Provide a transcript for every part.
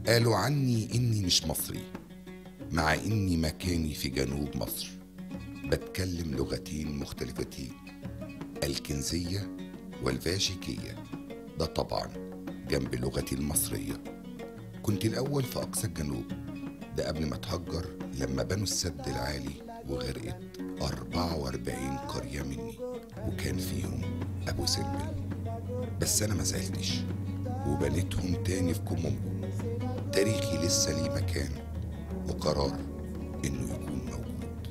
قالوا عني إني مش مصري مع إني مكاني في جنوب مصر بتكلم لغتين مختلفتين الكنزية والفاشيكية ده طبعا جنب لغتي المصرية كنت الأول في أقصى الجنوب ده قبل ما اتهجر لما بنوا السد العالي وغرقت 44 قرية مني وكان فيهم أبو سمبل بس أنا ما زعلتش وبنيتهم تاني في كومومبو تاريخي لسه ليه مكان وقرار إنه يكون موجود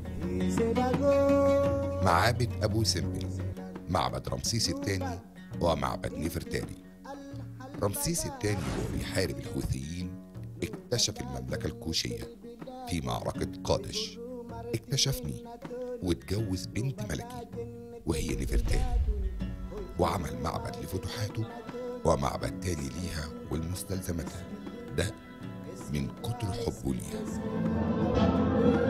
معابد أبو سمبل معبد رمسيس الثاني ومعبد نفرتاري رمسيس الثاني وهو بيحارب الحوثيين اكتشف المملكة الكوشية في معركة قادش اكتشفني واتجوز بنت ملكي وهي نفرتاري وعمل معبد لفتوحاته ومعبد تاني ليها والمستلزماتها ده من كتر حبه ليها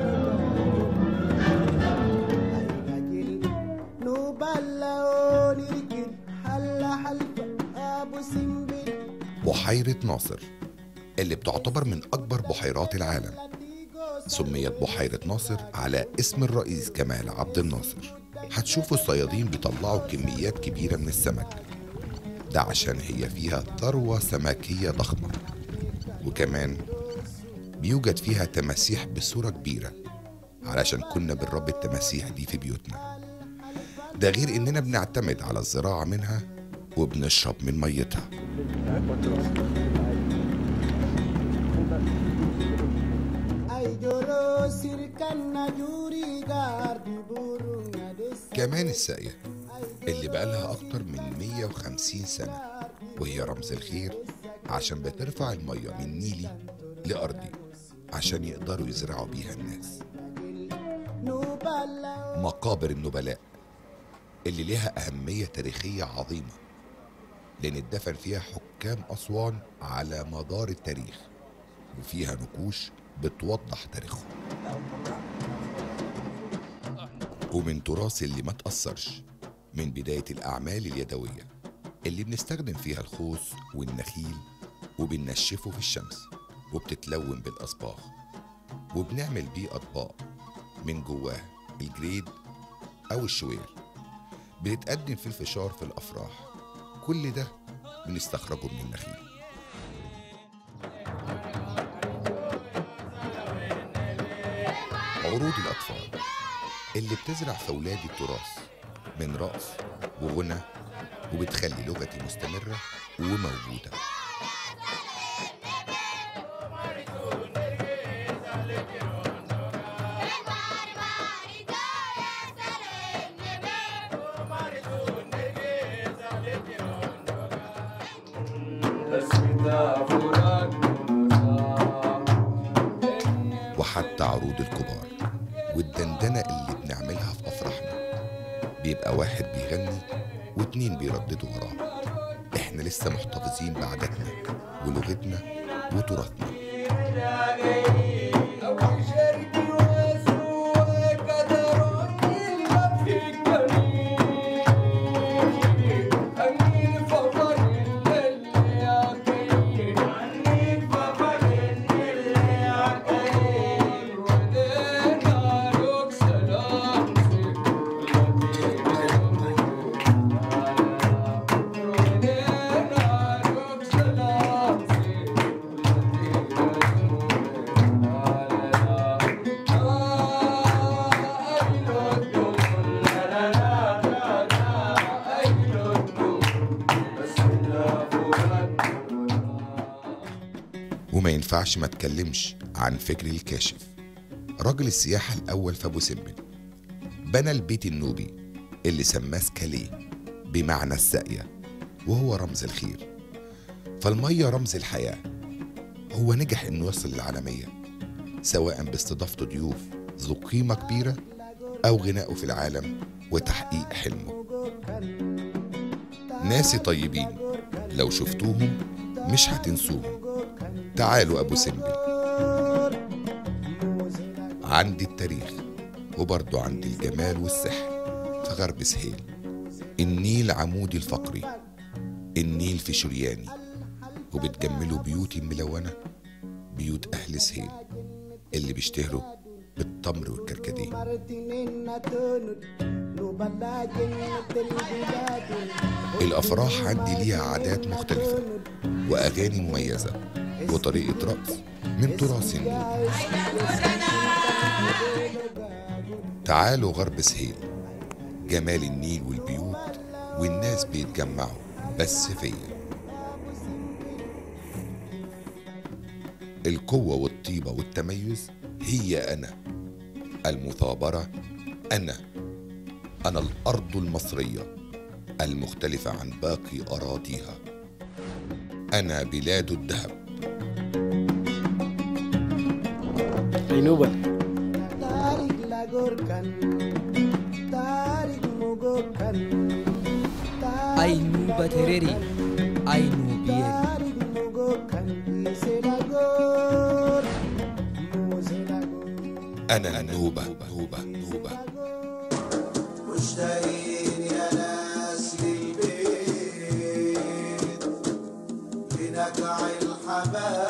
بحيرة ناصر اللي بتعتبر من أكبر بحيرات العالم سميت بحيرة ناصر على اسم الرئيس جمال عبد الناصر هتشوفوا الصيادين بيطلعوا كميات كبيرة من السمك ده عشان هي فيها ثروة سمكية ضخمة وكمان بيوجد فيها تماسيح بصورة كبيرة علشان كنا بنربي التماسيح دي في بيوتنا ده غير إننا بنعتمد على الزراعة منها وبنشرب من ميتها كمان الساقية اللي بقالها أكتر من 150 سنة وهي رمز الخير عشان بترفع المية من نيلي لأرضي عشان يقدروا يزرعوا بيها الناس مقابر النبلاء اللي لها أهمية تاريخية عظيمة لأن اتدفن فيها حكام أسوان على مدار التاريخ وفيها نقوش بتوضح تاريخهم ومن تراث اللي ما تأثرش من بداية الأعمال اليدوية اللي بنستخدم فيها الخوص والنخيل وبننشفه في الشمس وبتتلون بالأصباغ وبنعمل بيه أطباق من جواه الجريد أو الشوير بنتقدم في الفشار في الأفراح كل ده بنستخرجه من النخيل عروض الأطفال اللي بتزرع في أولادي التراث من رقص وغنى وبتخلي لغتي مستمرة وموجودة وحتى عروض الكبار والدندنة اللي بنعملها في أفراحنا بيبقى واحد بيغني واتنين بيرددوا وراه احنا لسه محتفظين بعاداتنا ولغتنا وتراثنا وما ينفعش ما اتكلمش عن فكري الكاشف راجل السياحة الأول في أبو سمبل بنى البيت النوبي اللي سماه سكاليه بمعنى الساقية وهو رمز الخير فالمية رمز الحياة هو نجح إنه يصل للعالمية سواء باستضافته ضيوف ذو قيمة كبيرة أو غنائه في العالم وتحقيق حلمه ناسي طيبين لو شفتوهم مش هتنسوهم تعالوا أبو سمبل عندي التاريخ وبرضه عندي الجمال والسحر في غرب سهيل النيل عمودي الفقري النيل في شرياني وبتجملوا بيوتي الملونة بيوت أهل سهيل اللي بيشتهروا بالتمر والكركديه الأفراح عندي ليها عادات مختلفة وأغاني مميزة وطريقة رقص من تراث النوبي تعالوا غرب سهيل جمال النيل والبيوت والناس بيتجمعوا بس فيا القوة والطيبة والتميز هي أنا المثابرة أنا أنا الأرض المصرية المختلفة عن باقي أراضيها أنا بلاد الذهب عينوبة tarik lagorkan tarik mogokan Ainu Batereri, Ainu Bieri. tarik mogokan ise lagor mose lagor أنا نوبة نوبة نوبة مشتاقين يا ناس للبيت لنكع الحبايب